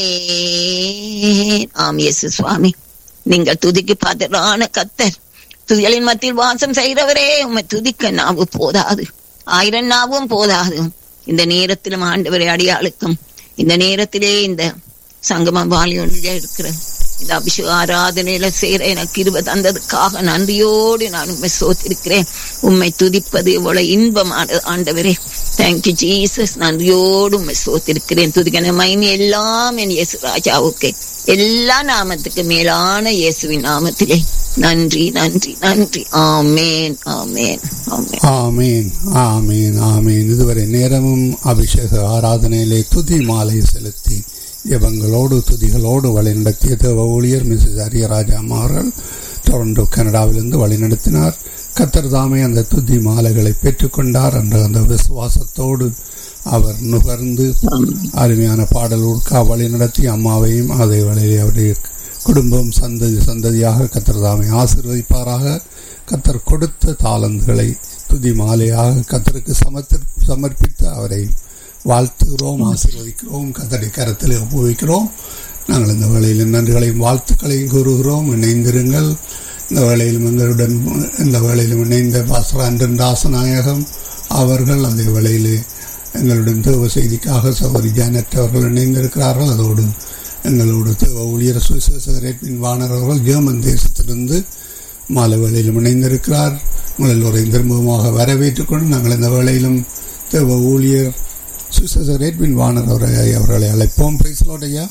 ஆம் இயேசு சுவாமி நீங்கள் துதிக்கு பாத்திரான கத்தர் துதிகளின் மத்தியில் வாசம் செய்கிறவரே உம்மை துதிக்க நாவு போதாது ஆயிரம் நாவும் போதாது இந்த நேரத்திலும் ஆண்டவரை அடியாளுக்கும் இந்த நேரத்திலே இந்த சங்கம வாலியொன்றிலே இருக்கிற இந்த அபிஷேக ஆராதனையில சேர எனக்கு இருபது தந்ததுக்காக நன்றியோடு நான் உண்மை சோத்திருக்கிறேன் உண்மை துதிப்பது இவ்வளவு இன்பமானது ஆண்டவரே தேங்க்யூ ஜீசஸ் நன்றியோடு உண்மை சோத்திருக்கிறேன் துதிக்கன மைனி எல்லாம் என் இயேசு ராஜாவுக்கு எல்லா நாமத்துக்கு மேலான இயேசுவின் நாமத்திலே நன்றி நன்றி நன்றி ஆமேன் ஆமேன் ஆமேன் ஆமீன் ஆமீன் ஆமீன் இதுவரை நேரமும் அபிஷேக ஆராதனையிலே துதி மாலை செலுத்தி ஜெபங்களோடு துதிகளோடு வழிநடத்திய தேவ ஊழியர் மிஸ்ஸஸ் அரியராஜா அவர்கள் டொரண்டோ கனடாவிலிருந்து வழிநடத்தினார் கத்தர் தாமே அந்த துதி மாலைகளை பெற்றுக்கொண்டார் என்ற அந்த விசுவாசத்தோடு அவர் நுகர்ந்து அருமையான பாடலூர்க்கா வழி நடத்தி அம்மாவையும் அதே வேளையில் அவருடைய குடும்பம் சந்ததி சந்ததியாக கத்தர் தாமே ஆசீர்வதிப்பாராக கத்தர் கொடுத்த தாளந்துகளை துதி மாலையாக கத்தருக்கு சமர்த்தி சமர்ப்பித்து அவரை வாழ்த்துகிறோம் ஆசீர்வதிக்கிறோம் கத்தடி கரத்தில் ஒப்புவிக்கிறோம் நாங்கள் இந்த வேளையில் நன்றிகளையும் வாழ்த்துக்களையும் கூறுகிறோம் இணைந்திருங்கள் இந்த வேளையிலும் எங்களுடன் இந்த வேளையிலும் இணைந்த பாஸ்ரா அன்றன் ராசநாயகம் அவர்கள் அந்த வேளையிலே எங்களுடன் தேவ செய்திக்காக சௌரி ஜானட் அவர்கள் இணைந்திருக்கிறார்கள் அதோடு எங்களோடு தேவ ஊழியர் சுவிசேஷரேட்பின் வாணர் அவர்கள் ஜெர்மன் தேசத்திலிருந்து மாலை வேளையிலும் இணைந்திருக்கிறார் முதல் உரை திரும்பமாக வரவேற்றுக் கொண்டு நாங்கள் இந்த வேளையிலும் தேவ ஊழியர் சுவிசேஷரேட்பின் வாணர் அவரை அவர்களை அழைப்போம் பிரைஸ்லோடையா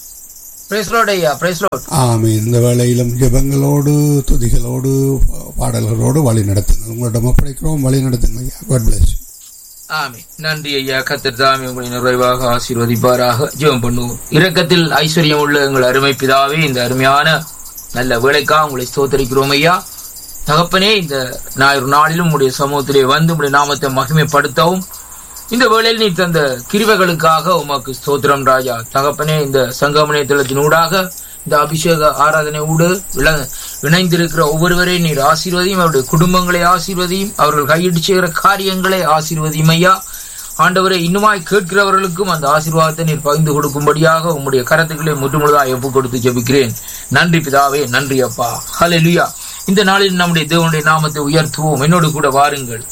ஐயா ஆமீன் இந்த வேளையிலும் ஜெபங்களோடு துதிகளோடு பாடல்களோடு வழி நடத்துங்கள் உங்களிடம் ஒப்படைக்கிறோம் வழி நடத்துங்கள் ஐயா காட் பிளஸ் ஆமே நன்றி ஐயா கத்தர் தாமே உங்களை நிறைவாக ஆசீர்வதிப்பாராக ஜெபம் பண்ணுவோம் இரக்கத்தில் ஐஸ்வர்யம் உள்ள எங்கள் அருமை பிதாவே இந்த அருமையான நல்ல வேலைக்காக உங்களை ஸ்தோத்தரிக்கிறோம் ஐயா தகப்பனே இந்த ஞாயிறு நாளிலும் உடைய சமூகத்திலே வந்து உடைய நாமத்தை மகிமைப்படுத்தவும் இந்த வேளையில் நீ தந்த கிருவைகளுக்காக உமக்கு ஸ்தோத்திரம் ராஜா தகப்பனே இந்த சங்கமனை தளத்தினூடாக இந்த அபிஷேக ஆராதனை ஊடு இணைந்திருக்கிற ஒவ்வொருவரையும் நீர் ஆசீர்வதியும் அவருடைய குடும்பங்களை ஆசீர்வதியும் அவர்கள் கையிட்டு செய்கிற காரியங்களை ஆசீர்வதியும் ஐயா ஆண்டவரை இன்னுமாய் கேட்கிறவர்களுக்கும் அந்த ஆசீர்வாதத்தை நீர் பகிர்ந்து கொடுக்கும்படியாக உம்முடைய கரத்துக்களை முற்றுமுழுதாக ஒப்பு கொடுத்து ஜெபிக்கிறேன் நன்றி பிதாவே நன்றி அப்பா ஹலே இந்த நாளில் நம்முடைய தேவனுடைய நாமத்தை உயர்த்துவோம் என்னோடு கூட வாருங்கள்